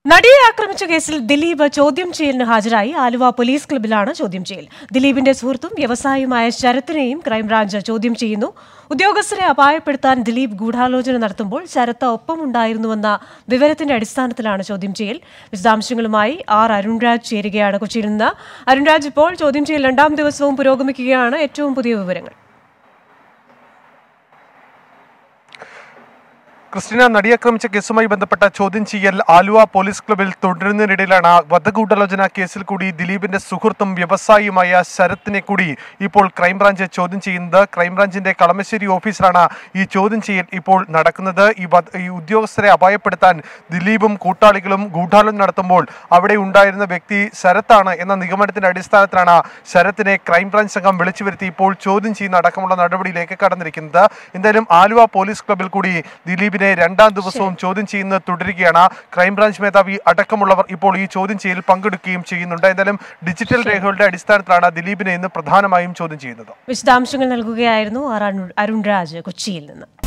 നടിയെ ആക്രമിച്ച കേസിൽ ദിലീപ് ചോദ്യം ചെയ്യലിന് ഹാജരായി ആലുവ പോലീസ് ക്ലബിലാണ് ചോദ്യം ചെയ്യൽ ദിലീപിന്റെ സുഹൃത്തും വ്യവസായിയുമായ ശരത്തിനെയും ക്രൈംബ്രാഞ്ച് ചോദ്യം ചെയ്യുന്നു ഉദ്യോഗസ്ഥരെ അപായപ്പെടുത്താൻ ദിലീപ് ഗൂഢാലോചന നടത്തുമ്പോൾ ശരത്ത് ഒപ്പമുണ്ടായിരുന്നുവെന്ന വിവരത്തിന്റെ അടിസ്ഥാനത്തിലാണ് ചോദ്യം ചെയ്യൽ വിശദാംശങ്ങളുമായി ആർ അരുൺരാജ് ചേരുകയാണ് കൊച്ചിയിൽ നിന്ന് അരുൺരാജ് ഇപ്പോൾ ചോദ്യം ചെയ്യൽ രണ്ടാം ദിവസവും പുരോഗമിക്കുകയാണ് ഏറ്റവും പുതിയ വിവരങ്ങൾ ക്രിസ്റ്റിന നടിയാക്രമിച്ച കേസുമായി ബന്ധപ്പെട്ട ചോദ്യം ചെയ്യൽ ആലുവ പോലീസ് ക്ലബിൽ തുടരുന്നതിനിടയിലാണ് വധഗൂഢാലോചന കേസിൽ കൂടി ദിലീപിന്റെ സുഹൃത്തും വ്യവസായിയുമായ ശരത്തിനെ കൂടി ഇപ്പോൾ ക്രൈംബ്രാഞ്ച് ചോദ്യം ചെയ്യുന്നത് ക്രൈംബ്രാഞ്ചിന്റെ കളമശ്ശേരി ഓഫീസിലാണ് ഈ ചോദ്യം ചെയ്യൽ ഇപ്പോൾ നടക്കുന്നത് ഈ വധ- ഈ ഉദ്യോഗസ്ഥരെ അപായപ്പെടുത്താൻ ദിലീപും കൂട്ടാളികളും ഗൂഢാലോചന നടത്തുമ്പോൾ അവിടെ ഉണ്ടായിരുന്ന വ്യക്തി ശരത്താണ് എന്ന നിഗമനത്തിന്റെ അടിസ്ഥാനത്തിലാണ് ശരത്തിനെ ക്രൈംബ്രാഞ്ച് സംഘം വിളിച്ചു വരുത്തി ഇപ്പോൾ ചോദ്യം ചെയ്യുന്ന അടക്കമുള്ള നടപടിയിലേക്ക് കടന്നിരിക്കുന്നത് എന്തായാലും ആലുവ പോലീസ് ക്ലബിൽ കൂടി ദിലീപിനെ രണ്ടാം ദിവസവും ചോദ്യം ചെയ്യുന്നത് തുടരുകയാണ് ക്രൈംബ്രാഞ്ച് മേധാവി അടക്കമുള്ളവർ ഇപ്പോൾ ഈ ചോദ്യം ചെയ്യലിൽ പങ്കെടുക്കുകയും ചെയ്യുന്നുണ്ട് എന്തായാലും ഡിജിറ്റൽ രേഖകളുടെ അടിസ്ഥാനത്തിലാണ് ദിലീപിനെ ഇന്ന് പ്രധാനമായും ചോദ്യം ചെയ്യുന്നത് വിശദാംശങ്ങൾ നൽകുകയായിരുന്നു ആർ അരുൺ- അരുൺരാജ് കൊച്ചിയിൽ നിന്ന്